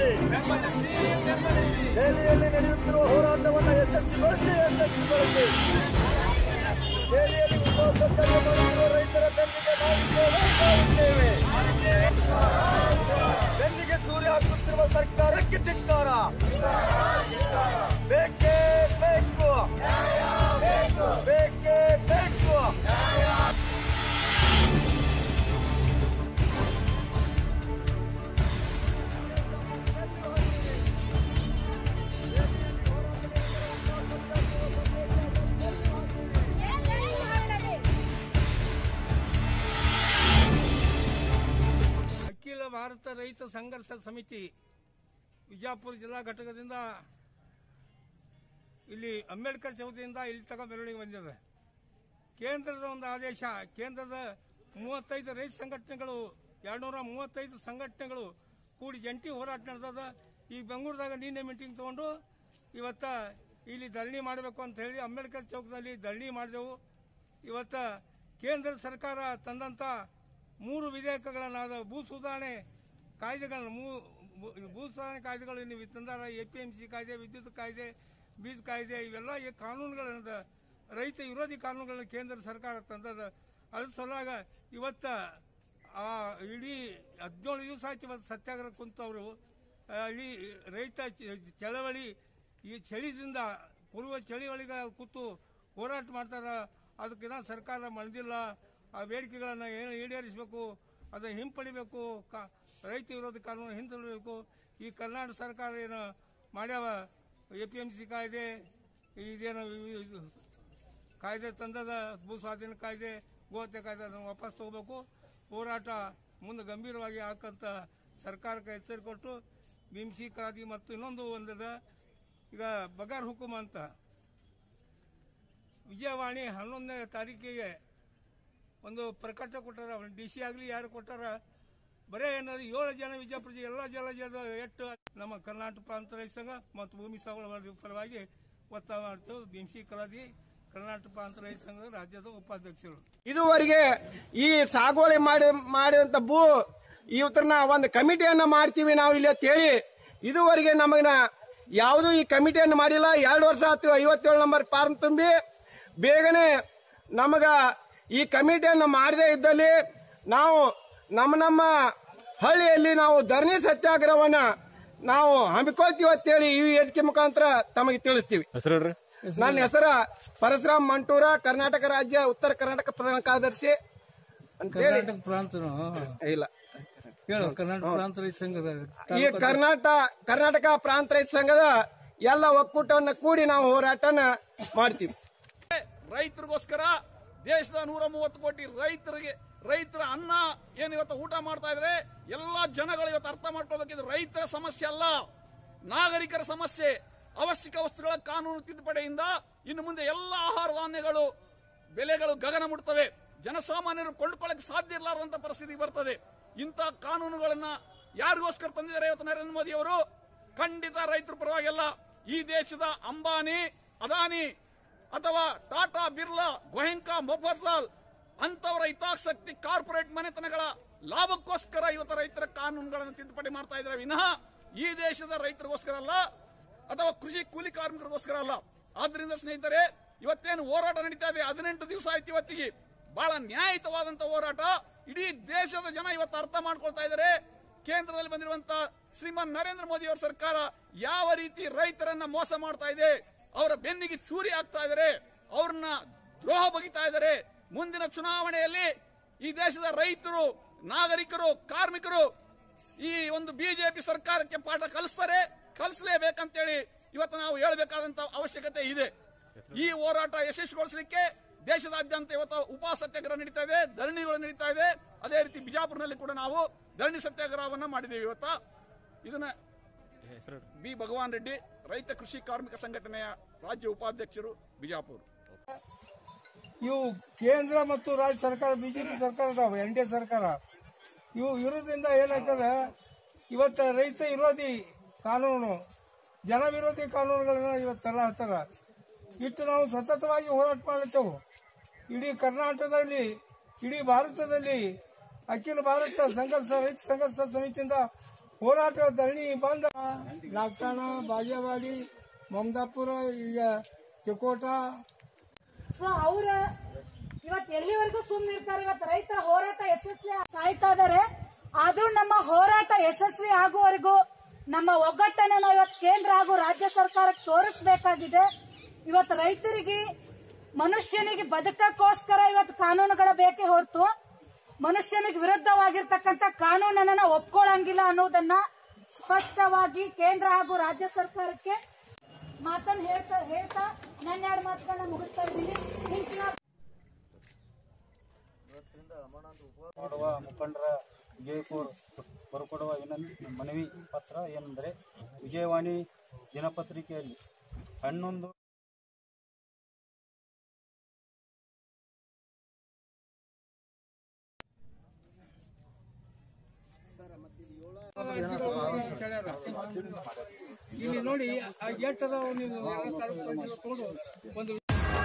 ಬೆಂಬಲಿಸಿ ದೆಹಲಿಯಲ್ಲಿ ನಡೆಯುತ್ತಿರುವ ಹೋರಾಟವನ್ನು ಯಶಸ್ವಿಗೊಳಿಸಿ ಯಶಸ್ವಿಗೊಳಿಸಿ ದೆಹಲಿಯಲ್ಲಿ ಉಪವಾಸ ಕಾರ್ಯ ಮಾಡುತ್ತಿರುವ ರೈತರ ಬೆನ್ನಿಗೆ ನಾವಿದ್ದೇವೆ ನಾವಿದ್ದೇವೆ ಬೆನ್ನಿಗೆ ಸೂರ್ಯ ಹಾಕುತ್ತಿರುವ ಸರ್ಕಾರಕ್ಕೆ ಧಿಕ್ಕಾರ ಬೇಕೇ ಬೇಕು ಬೇಕೇ ಬೇಕು ಅಖಿಲ ಭಾರತ ರೈತ ಸಂಘರ್ಷ ಸಮಿತಿ ವಿಜಯಪುರ ಜಿಲ್ಲಾ ಘಟಕದಿಂದ ಇಲ್ಲಿ ಅಂಬೇಡ್ಕರ್ ಚೌತಿಯಿಂದ ಇಲ್ಲಿ ತಗ ಮೆರವಣಿಗೆ ಬಂದಿದೆ ಕೇಂದ್ರದ ಒಂದು ಆದೇಶ ಕೇಂದ್ರದ ಮೂವತ್ತೈದು ರೈತ ಸಂಘಟನೆಗಳು ಎರಡ್ನೂರ ಮೂವತ್ತೈದು ಸಂಘಟನೆಗಳು ಕೂಡಿ ಜಂಟಿ ಹೋರಾಟ ನಡೆದದ ಈ ಬೆಂಗಳೂರದಾಗ ನಿನ್ನೆ ಮೀಟಿಂಗ್ ತಗೊಂಡು ಇವತ್ತ ಇಲ್ಲಿ ಧರಣಿ ಮಾಡಬೇಕು ಅಂತ ಹೇಳಿ ಅಂಬೇಡ್ಕರ್ ಚೌಕದಲ್ಲಿ ಧರಣಿ ಮಾಡಿದೆವು ಇವತ್ತ ಕೇಂದ್ರ ಸರ್ಕಾರ ತಂದಂತ ಮೂರು ವಿಧೇಯಕಗಳನ್ನಾದ ಭೂ ಸುಧಾರಣೆ ಕಾಯ್ದೆಗಳನ್ನು ಮೂ- ಭೂ- ಭೂ ಸುಧಾರಣೆ ಕಾಯ್ದೆಗಳು ನೀವು ತಂದಾರ ಎ ಪಿ ಎಂ ಸಿ ಕಾಯ್ದೆ ವಿದ್ಯುತ್ ಕಾಯ್ದೆ ಬೀಜ ಕಾಯ್ದೆ ಇವೆಲ್ಲ ಈ ಕಾನೂನುಗಳನ್ನ ರೈತ ವಿರೋಧಿ ಕಾನೂನುಗಳನ್ನು ಕೇಂದ್ರ ಸರ್ಕಾರ ತಂದದ ಅದ್ರ ಸಲುವಾಗ ಇವತ್ತ ಆ ಇಡೀ ಹದಿನೇಳು ದಿವಸ ಆಯ್ತು ಇವತ್ತು ಸತ್ಯಾಗ್ರಹ ಕುಂತವರು ಆ, ಇಡೀ ರೈತ ಚ- ಚಳವಳಿ ಈ ಚಳಿದಿಂದ ಪೂರ್ವ ಚಳಿವಳಿಗೆ ಕೂತು ಹೋರಾಟ ಮಾಡ್ತಾರ ಅದಕ್ಕಿನ್ನ ಸರ್ಕಾರ ಮಳೆದಿಲ್ಲ ಆ ಬೇಡಿಕೆಗಳನ್ನು ಏನು ಈಡೇರಿಸಬೇಕು ಅದನ್ನು ಹಿಂಪಡಿಬೇಕು ಕಾ ರೈತ ವಿರೋಧಿ ಕಾನೂನು ಹಿಂಪಡಿಬೇಕು ಈ ಕರ್ನಾಟಕ ಸರ್ಕಾರ ಏನು ಮಾಡ್ಯಾವ ಎ ಪಿ ಎಂ ಸಿ ಕಾಯ್ದೆ ಇದೇನು ಇದು ಕಾಯ್ದೆ ತಂದದ ಭೂ ಸ್ವಾಧೀನ ಕಾಯ್ದೆ ಗೋಹತ್ಯೆ ಕಾಯ್ದೆ ಅದನ್ನು ವಾಪಸ್ ತಗೋಬೇಕು ಹೋರಾಟ ಮುಂದೆ ಗಂಭೀರವಾಗಿ ಹಾಕಂತ ಸರ್ಕಾರಕ್ಕೆ ಎಚ್ಚರಿಕೆ ಕೊಟ್ಟು ಬಿಂಸಿ ಕ್ರಾಂತಿ ಮತ್ತು ಇನ್ನೊಂದು ಒಂದಿದೆ ಈಗ ಬಗಾರ್ ಹುಕುಮ್ ಅಂತ ವಿಜಯವಾಣಿ ಹನ್ನೊಂದನೇ ತಾರೀಕಿಗೆ ಒಂದು ಪ್ರಕಟ ಕೊಟ್ಟಾರ ಡಿ ಸಿ ಆಗಲಿ ಯಾರು ಕೊಟ್ಟಾರ ಬರೇ ಏನದು ಏಳು ಜನ ವಿಜಯಪುರ ಜಿಲ್ಲೆ ಎಲ್ಲ ಜನ ಜನ ಎಷ್ಟು ನಮ್ಮ ಕರ್ನಾಟಕ ಪ್ರಾಂತ ರೈತ ಸಂಘ ಮತ್ತು ಭೂಮಿ ಸಾಗುವಳಿ ಪರವಾಗಿ ಒತ್ತಾಯ ಮಾಡ್ತೇವೆ ಬಿಂಸಿ ಕಲಾದಿ ಕರ್ನಾಟಕ ಪ್ರಾಂತ ರೈತ ಸಂಘದ ರಾಜ್ಯದ ಉಪಾಧ್ಯಕ್ಷರು ಇದುವರೆಗೆ ಈ ಸಾಗುವಳಿ ಮಾಡಿ ಮಾಡಿದಂತ ಭೂ ಇವತ್ತನ್ನ ಒಂದು ಕಮಿಟಿಯನ್ನ ಮಾಡ್ತೀವಿ ನಾವು ಇಲ್ಲಿ ಅಂತ ಹೇಳಿ ಇದುವರೆಗೆ ನಮಗಿನ ಯಾವುದು ಈ ಕಮಿಟಿಯನ್ನು ಮಾಡಿಲ್ಲ ಎರಡು ವರ್ಷ ಆಯ್ತು ಐವತ್ತೇಳು ನಂಬರ್ ಫಾರ್ಮ್ ತುಂಬಿ ಬೇಗನೆ ನಮಗ ಈ ಕಮಿಟಿಯನ್ನು ಮಾಡದೇ ಇದ್ದಲ್ಲಿ ನಾವು ನಮ್ಮ ನಮ್ಮ ಹಳ್ಳಿಯಲ್ಲಿ ನಾವು ಧರಣಿ ಸತ್ಯಾಗ್ರಹವನ್ನ ನಾವು ಹಮ್ಮಿಕೊಳ್ತೀವಿ ಅಂತೇಳಿ ಈ ವೇದಿಕೆ ಮುಖಾಂತರ ತಮಗೆ ತಿಳಿಸ್ತೀವಿ ನನ್ನ ಹೆಸರ ಪರಶುರಾಮ್ ಮಂಟೂರ ಕರ್ನಾಟಕ ರಾಜ್ಯ ಉತ್ತರ ಕರ್ನಾಟಕ ಪ್ರಧಾನ ಕಾರ್ಯದರ್ಶಿ ಅಂತೇಳಿ ಕರ್ನಾಟಕ ಪ್ರಾಂತ ಇಲ್ಲ ಹೇಳು ಕರ್ನಾಟಕ ಪ್ರಾಂತ ರೈತ ಸಂಘದ ಈ ಕರ್ನಾಟಕ ಕರ್ನಾಟಕ ಪ್ರಾಂತ ರೈತ ಸಂಘದ ಎಲ್ಲ ಒಕ್ಕೂಟವನ್ನ ಕೂಡಿ ನಾವು ಹೋರಾಟನ ಮಾಡ್ತೀವಿ ರೈತರಿಗೋಸ್ಕರ ದೇಶದ ನೂರ ಮೂವತ್ತು ಕೋಟಿ ರೈತರಿಗೆ ರೈತರ ಅನ್ನ ಏನು ಇವತ್ತು ಊಟ ಮಾಡ್ತಾ ಇದ್ರೆ ಎಲ್ಲಾ ಜನಗಳು ಇವತ್ತು ಅರ್ಥ ಮಾಡ್ಕೊಳ್ಬೇಕಿದ್ರೆ ರೈತರ ಸಮಸ್ಯೆ ಅಲ್ಲ ನಾಗರಿಕರ ಸಮಸ್ಯೆ ಅವಶ್ಯಕ ವಸ್ತುಗಳ ಕಾನೂನು ತಿದ್ದುಪಡಿಯಿಂದ ಇನ್ನು ಮುಂದೆ ಎಲ್ಲ ಆಹಾರ ಧಾನ್ಯಗಳು ಬೆಲೆಗಳು ಗಗನ ಮುಟ್ತವೆ ಜನಸಾಮಾನ್ಯರು ಕೊಂಡ್ಕೊಳ್ಳಕ್ಕೆ ಸಾಧ್ಯ ಇರಲಾರಂತ ಪರಿಸ್ಥಿತಿ ಬರ್ತದೆ ಇಂಥ ಕಾನೂನುಗಳನ್ನ ಯಾರಿಗೋಸ್ಕರ ತಂದಿದ್ದಾರೆ ಇವತ್ತು ನರೇಂದ್ರ ಮೋದಿ ಅವರು ಖಂಡಿತ ರೈತರ ಪರವಾಗಿಲ್ಲ ಈ ದೇಶದ ಅಂಬಾನಿ ಅದಾನಿ ಅಥವಾ ಟಾಟಾ ಬಿರ್ಲಾ ಗೋಯಂಕಾ ಮೊಫತ್ಲಾಲ್ ಅಂತವರ ಹಿತಾಸಕ್ತಿ ಕಾರ್ಪೊರೇಟ್ ಮನೆತನಗಳ ಲಾಭಕ್ಕೋಸ್ಕರ ಇವತ್ತು ರೈತರ ಕಾನೂನುಗಳನ್ನು ತಿದ್ದುಪಡಿ ಮಾಡ್ತಾ ಇದ್ದಾರೆ ವಿನಃ ಈ ದೇಶದ ರೈತರಿಗೋಸ್ಕರ ಅಲ್ಲ ಅಥವಾ ಕೃಷಿ ಕೂಲಿ ಕಾರ್ಮಿಕರಿಗೋಸ್ಕರ ಅಲ್ಲ ಆದ್ರಿಂದ ಸ್ನೇಹಿತರೆ ಇವತ್ತೇನು ಹೋರಾಟ ನಡೀತಾ ಇದೆ ಹದಿನೆಂಟು ದಿವಸ ಆಯ್ತು ಇವತ್ತಿಗೆ ಬಹಳ ನ್ಯಾಯಯುತವಾದಂತ ಹೋರಾಟ ಇಡೀ ದೇಶದ ಜನ ಇವತ್ತು ಅರ್ಥ ಮಾಡ್ಕೊಳ್ತಾ ಇದ್ದಾರೆ ಕೇಂದ್ರದಲ್ಲಿ ಬಂದಿರುವಂತ ಶ್ರೀಮಾನ್ ನರೇಂದ್ರ ಮೋದಿ ಅವರ ಸರ್ಕಾರ ಯಾವ ರೀತಿ ರೈತರನ್ನ ಮೋಸ ಮಾಡ್ತಾ ಇದೆ ಅವರ ಬೆನ್ನಿಗೆ ಚೂರಿ ಆಗ್ತಾ ಇದ್ದಾರೆ ಅವ್ರನ್ನ ದ್ರೋಹ ಬಗಿತಾ ಇದ್ದಾರೆ ಮುಂದಿನ ಚುನಾವಣೆಯಲ್ಲಿ ಈ ದೇಶದ ರೈತರು ನಾಗರಿಕರು ಕಾರ್ಮಿಕರು ಈ ಒಂದು ಬಿಜೆಪಿ ಸರ್ಕಾರಕ್ಕೆ ಪಾಠ ಕಲಿಸ್ತಾರೆ ಕಲಿಸಲೇಬೇಕಂತೇಳಿ ಇವತ್ತು ನಾವು ಹೇಳಬೇಕಾದಂತ ಅವಶ್ಯಕತೆ ಇದೆ ಈ ಹೋರಾಟ ಯಶಸ್ವಿಗೊಳಿಸಲಿಕ್ಕೆ ದೇಶದಾದ್ಯಂತ ಇವತ್ತು ಉಪವಾಸ ಸತ್ಯಾಗ್ರಹ ನಡೀತಾ ಇದೆ ಧರಣಿಗಳು ನಡೀತಾ ಇದೆ ಅದೇ ರೀತಿ ಬಿಜಾಪುರನಲ್ಲಿ ಕೂಡ ನಾವು ಧರಣಿ ಸತ್ಯಾಗ್ರಹವನ್ನ ಮಾಡಿದ್ದೇವೆ ಇವತ್ತ ಇದನ್ನ ಬಿ ಭಗವಾನ್ ರೆಡ್ಡಿ ರೈತ ಕೃಷಿ ಕಾರ್ಮಿಕ ಸಂಘಟನೆಯ ರಾಜ್ಯ ಉಪಾಧ್ಯಕ್ಷರು ಬಿಜಾಪುರ ಇವು ಕೇಂದ್ರ ಮತ್ತು ರಾಜ್ಯ ಸರ್ಕಾರ ಬಿಜೆಪಿ ಸರ್ಕಾರ ಅದಾವ ಎನ್ ಡಿ ಎ ಸರ್ಕಾರ ಇವು ವಿರೋಧದಿಂದ ಏನಾಗ್ತದೆ ಇವತ್ತು ರೈತ ವಿರೋಧಿ ಕಾನೂನು ಜನ ವಿರೋಧಿ ಕಾನೂನುಗಳನ್ನ ಇವತ್ತು ತಲ ಹತ್ತಾರ ಇಟ್ಟು ನಾವು ಸತತವಾಗಿ ಹೋರಾಟ ಮಾಡ್ತೇವೆ ಇಡೀ ಕರ್ನಾಟಕದಲ್ಲಿ ಇಡೀ ಭಾರತದಲ್ಲಿ ಅಖಿಲ ಭಾರತ ಸಂಘರ್ಷ ರೈತ ಸಂಘರ್ಷ ಸಮಿತಿಯಿಂದ ಹೋರಾಟ ಧರಣಿ ಬಂದ ಲಾಕ್ಟಾಣ ಬಾಗೇವಾಡಿ ಮಮದಾಪುರ ಈಗ ಚಿಕೋಟ ಸೊ ಅವ್ರ ಇವತ್ ಎಲ್ಲಿವರೆಗೂ ಸುಮ್ಮನೆ ಇರ್ತಾರೆ ಇವತ್ತು ರೈತರ ಹೋರಾಟ ಯಶಸ್ವಿ ಸಾಯ್ತಾ ಇದಾರೆ ಆದ್ರೂ ನಮ್ಮ ಹೋರಾಟ ಯಶಸ್ವಿ ಆಗುವವರೆಗೂ ನಮ್ಮ ಒಗ್ಗಟ್ಟನ್ನ ನಾವು ಇವತ್ತು ಕೇಂದ್ರ ಹಾಗೂ ರಾಜ್ಯ ಸರ್ಕಾರಕ್ಕೆ ತೋರಿಸಬೇಕಾಗಿದೆ ಇವತ್ತು ರೈತರಿಗೆ ಮನುಷ್ಯನಿಗೆ ಬದುಕಕ್ಕೋಸ್ಕರ ಇವತ್ತು ಕಾನೂನುಗಳ ಬೇಕೇ ಹೊರತು ಮನುಷ್ಯನಿಗೆ ವಿರುದ್ಧವಾಗಿರ್ತಕ್ಕಂಥ ಕಾನೂನನ್ನ ನಾವು ಒಪ್ಕೊಳ್ಳಂಗಿಲ್ಲ ಅನ್ನೋದನ್ನ ಸ್ಪಷ್ಟವಾಗಿ ಕೇಂದ್ರ ಹಾಗೂ ರಾಜ್ಯ ಸರ್ಕಾರಕ್ಕೆ ಮಾತನ್ನು ಹೇಳ್ತಾ ಹೇಳ್ತಾ ನನ್ನ ಎರಡು ಮಾತುಗಳನ್ನ ಮುಗಿಸ್ತಾ ಇದ್ದೀನಿ ಹಿಂದಿನ ಮಾಡುವ ಮುಖಂಡರ ವಿಜಯಪುರ ಹೊರಕೊಡುವ ವಿನಂತಿ ಮನವಿ ಪತ್ರ ಏನೆಂದರೆ ವಿಜಯವಾಣಿ ದಿನಪತ್ರಿಕೆಯಲ್ಲಿ ಹನ್ನೊಂದು ಇಲ್ಲಿ ನೋಡಿ ಆ ಗೇಟ್ ಅದಾವ ನೀವು ಎಲ್ಲ ತರ ನೀವು ತಗೊಂಡು ಒಂದು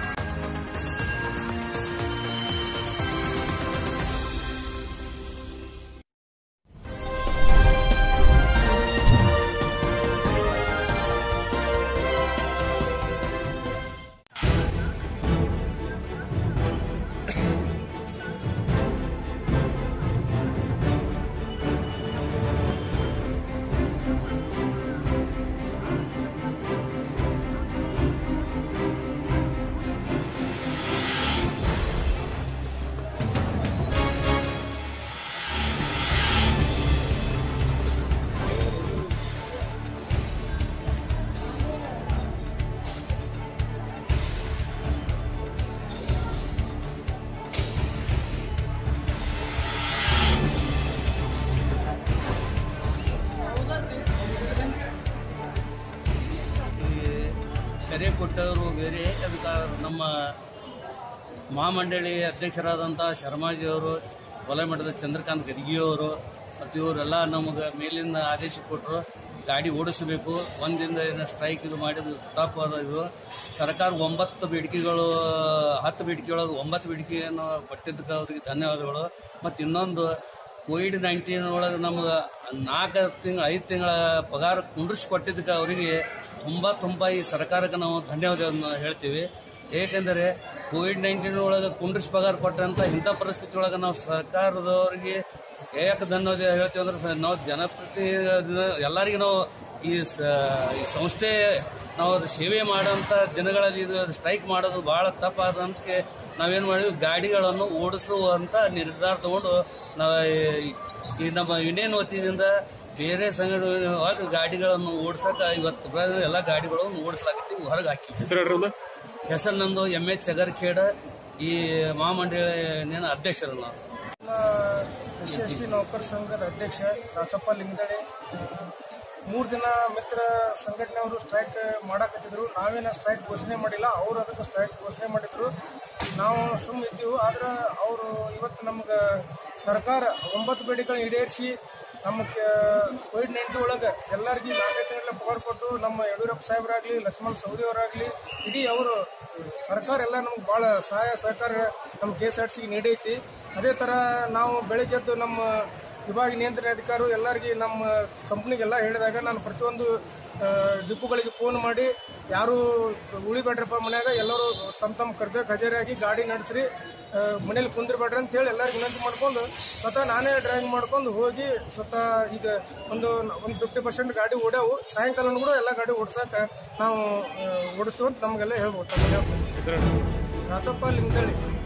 ಈ ಕರೆ ಕೊಟ್ಟವರು ಬೇರೆ ಅದಕ್ಕೆ ನಮ್ಮ ಮಹಾಮಂಡಳಿ ಅಧ್ಯಕ್ಷರಾದಂಥ ಶರ್ಮಾಜಿಯವರು ವಲಯಮಠದ ಚಂದ್ರಕಾಂತ್ ಗದಿಗಿಯವರು ಮತ್ತು ಇವರೆಲ್ಲ ನಮಗೆ ಮೇಲಿಂದ ಆದೇಶ ಕೊಟ್ಟರು ಗಾಡಿ ಓಡಿಸಬೇಕು ಒಂದಿಂದ ಏನು ಸ್ಟ್ರೈಕ್ ಇದು ಮಾಡಿದ್ದು ತಪ್ಪಾದ ಇದು ಸರ್ಕಾರ ಒಂಬತ್ತು ಬೇಡಿಕೆಗಳು ಹತ್ತು ಬೇಡಿಕೆಯೊಳಗೆ ಒಂಬತ್ತು ಬೇಡಿಕೆಯನ್ನು ಕೊಟ್ಟಿದ್ದಕ್ಕೆ ಅವರಿಗೆ ಧನ್ಯವಾದಗಳು ಮತ್ತು ಇನ್ನೊಂದು ಕೋವಿಡ್ ನೈನ್ಟೀನ್ ಒಳಗೆ ನಮ್ಗೆ ನಾಲ್ಕು ತಿಂಗಳ ಐದು ತಿಂಗಳ ಪಗಾರ ಕುಂಡ್ರಿಸಿ ಕೊಟ್ಟಿದ್ದಕ್ಕೆ ಅವರಿಗೆ ತುಂಬ ತುಂಬ ಈ ಸರ್ಕಾರಕ್ಕೆ ನಾವು ಧನ್ಯವಾದವನ್ನು ಹೇಳ್ತೀವಿ ಏಕೆಂದರೆ ಕೋವಿಡ್ ನೈನ್ಟೀನ್ ಒಳಗೆ ಕುಂಡ್ರಿಸಿ ಪಗಾರ ಕೊಟ್ಟಂತ ಇಂಥ ಪರಿಸ್ಥಿತಿ ಒಳಗೆ ನಾವು ಸರ್ಕಾರದವರಿಗೆ ಯಾಕೆ ಧನ್ಯವಾದ ಹೇಳ್ತೀವಿ ಅಂದ್ರೆ ಸ- ನಾವು ಜನಪ್ರತಿನಿಧಿ ಎಲ್ಲರಿಗೂ ನಾವು ಈ ಸ- ಈ ಸಂಸ್ಥೆ ನಾವು ಅದು ಸೇವೆ ಮಾಡೋಂಥ ದಿನಗಳಲ್ಲಿ ಇದು ಸ್ಟ್ರೈಕ್ ಮಾಡೋದು ಭಾಳ ತಪ್ಪಾದಂತೆ ನಾವೇನು ಮಾಡಿದ್ವಿ ಗಾಡಿಗಳನ್ನು ಓಡಿಸುವಂತ ನಿರ್ಧಾರ ತಗೊಂಡು ನಾವು ಈ- ಈ ನಮ್ಮ ಯೂನಿಯನ್ ವತಿಯಿಂದ ಬೇರೆ ಸಂಘಟನೆ ಹೊರಗೆ ಗಾಡಿಗಳನ್ನು ಓಡಿಸಕ ಇವತ್ತು ಬ- ಎಲ್ಲ ಗಾಡಿಗಳನ್ನು ಓಡಿಸಲಾಗಿತ್ತು ಹೊರಗೆ ಹಾಕಿ ಹೆಸರು ನಂದು ಎಮ್ ಎಚ್ ಚಗರ್ಖೇಡ ಈ ಮಹಾಮಂಡಳಿನ ಅಧ್ಯಕ್ಷರು ನಾವು ಎಸ್ ಎಸ್ ಟಿ ನೌಕರ ಸಂಘದ ಅಧ್ಯಕ್ಷ ರಾಚಪ್ಪ ಲಿಂಗದಡಿ ಮೂರು ದಿನ ಮಿತ್ರ ಸಂಘಟನೆಯವರು ಸ್ಟ್ರೈಕ್ ಮಾಡಕತ್ತಿದ್ರು ನಾವೇನ ಸ್ಟ್ರೈಕ್ ಘೋಷಣೆ ಮಾಡಿಲ್ಲ ಅವರು ಅದಕ್ಕೆ ಸ್ಟ್ರೈಕ್ ಘೋಷಣೆ ಮಾಡಿದ್ರು ನಾವು ಸುಮ್ಮ ಇದ್ದೀವಿ ಆದ್ರೆ ಅವರು ಇವತ್ತು ನಮ್ಗೆ ಸರ್ಕಾರ ಒಂಬತ್ತು ಬೇಡಿಕೆಗಳನ್ನ ಈಡೇರಿಸಿ ನಮ್ಮ ಕೋವಿಡ್ ನೈನ್ಟೀನ್ ಒಳಗೆ ಎಲ್ಲರಿಗೂ ನಾಲ್ಕೈದು ತಿಂಗಳ ಪಗಾರ ಕೊಟ್ಟು ನಮ್ಮ ಯಡಿಯೂರಪ್ಪ ಸಾಹೇಬರಾಗಲಿ ಲಕ್ಷ್ಮಣ್ ಸವದಿ ಅವರಾಗಲಿ ಇಡೀ ಅವರು ಸರ್ಕಾರ ಎಲ್ಲ ನಮ್ಗೆ ಭಾಳ ಸಹಾಯ ಸಹಕಾರ ನಮ್ಮ ಕೆ ಎಸ್ ಆರ್ ಟಿಸಿಗೆ ನೀಡೈತಿ ಅದೇ ಥರ ನಾವು ಬೆಳಿಗ್ಗೆದ್ದು ನಮ್ಮ ವಿಭಾಗ ನಿಯಂತ್ರಣ ಅಧಿಕಾರಿ ಎಲ್ಲರಿಗೆ ನಮ್ಮ ಕಂಪ್ನಿಗೆಲ್ಲ ಹೇಳಿದಾಗ ನಾನು ಪ್ರತಿಯೊಂದು ಆ, ಡಿಪೋಗಳಿಗೆ ಫೋನ್ ಮಾಡಿ ಯಾರು ಉಳಿಬೇಡ್ರಪ್ಪ ಮನ್ಯಾಗ ಎಲ್ಲರೂ ತಮ್ಮ ತಮ್ಮ ಕರ್ತವ್ಯ ಕಚೇರಿಯಾಗಿ ಗಾಡಿ ನಡೆಸ್ರಿ ಆ, ಮನೇಲಿ ಕುಂದ್ರಬೇಡ್ರಿ ಅಂತ ಹೇಳಿ ಎಲ್ಲರಿಗೂ ವಿನಂತಿ ಮಾಡ್ಕೊಂಡು ಸ್ವತಃ ನಾನೇ ಡ್ರೈವಿಂಗ್ ಮಾಡ್ಕೊಂಡು ಹೋಗಿ ಸ್ವತಃ ಈಗ ಒಂದು ಒಂದು ಫಿಫ್ಟಿ ಪರ್ಸೆಂಟ್ ಗಾಡಿ ಓಡ್ಯಾವು ಸಾಯಂಕಾಲ ಕೂಡ ಎಲ್ಲ ಗಾಡಿ ಓಡ್ಸಕ್ಕೆ ನಾವು ಆ, ಓಡಿಸ್ತೀವಿ ಅಂತ ನಮಗೆಲ್ಲ ಹೇಳ್ಬೋದು ರಾಚಪ್ಪ ಲಿಂಗದಳ್ಳಿ